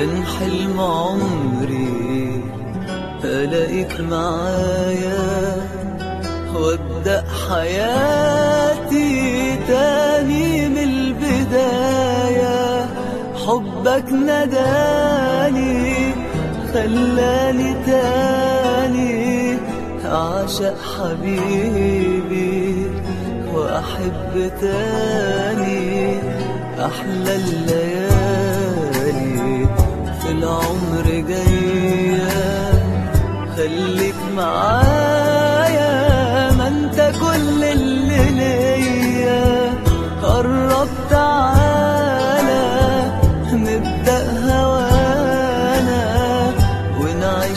كان حلم عمري ألاقيك معايا وابدأ حياتي تاني من البداية حبك نداني خلاني تاني أعشق حبيبي وأحب تاني أحلى الليالي في العمر جاية خليك معايا ما انت كل اللي ليا قرب تعالى نبدأ هوانا ونعيش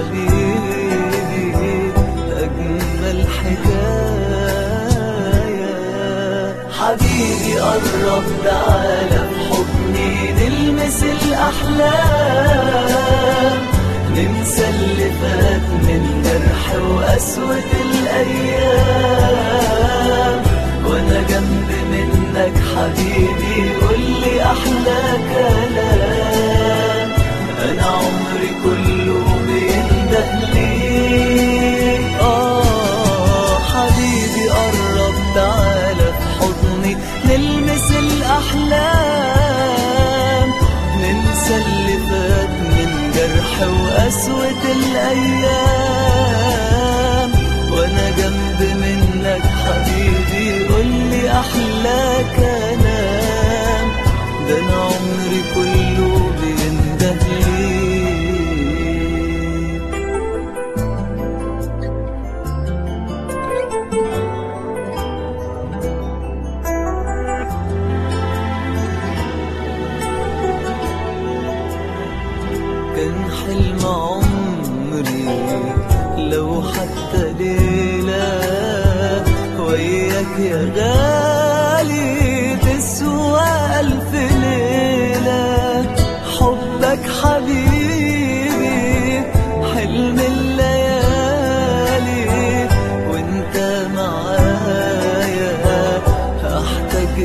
حبيبي أجمل حكاية حبيبي قرب تعالى في حضني نلمس الأحلام ننسى اللي فات من جرح وقسوة الأيام وأنا جنب منك حبيبي قولي أحلى كلام أنا عمري كله بينده ليك آه حبيبي قرب تعالى في حضني نلمس الأحلام ننسى اللي فات من جرح وقسوة الأيام وأنا جنب منك حبيبي قولي أحلى كلام ده أنا عمري كله بينده ليك كان حلم عمري لو حتى ليلة وياك يا غالي تسوى ألف ليلة حبك حبيبي حلم الليالي وانت معايا احتاج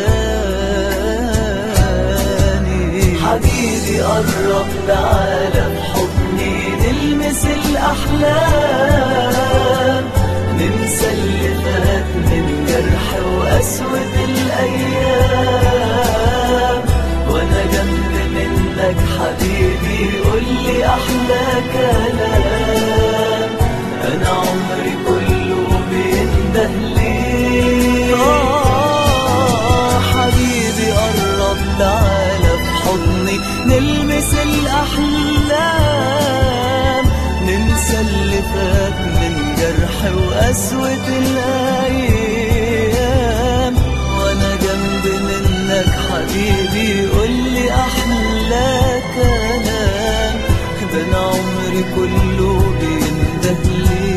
تاني حبيبي قرب تعالى بحضني نلمس الأحلام ننسى اللي فات من جرح وقسوة الأيام وأنا جنب منك حبيبي قولي أحلى كلام أنا عمري كله بينده ليك آه حبيبي قرب تعالى في حضني نلمس الأحلام ننسى اللي فات من جرح وقسوة الأيام وأنا جنب منك حبيبي قولي أحلى كلام ده أنا عمري كله بينده ليك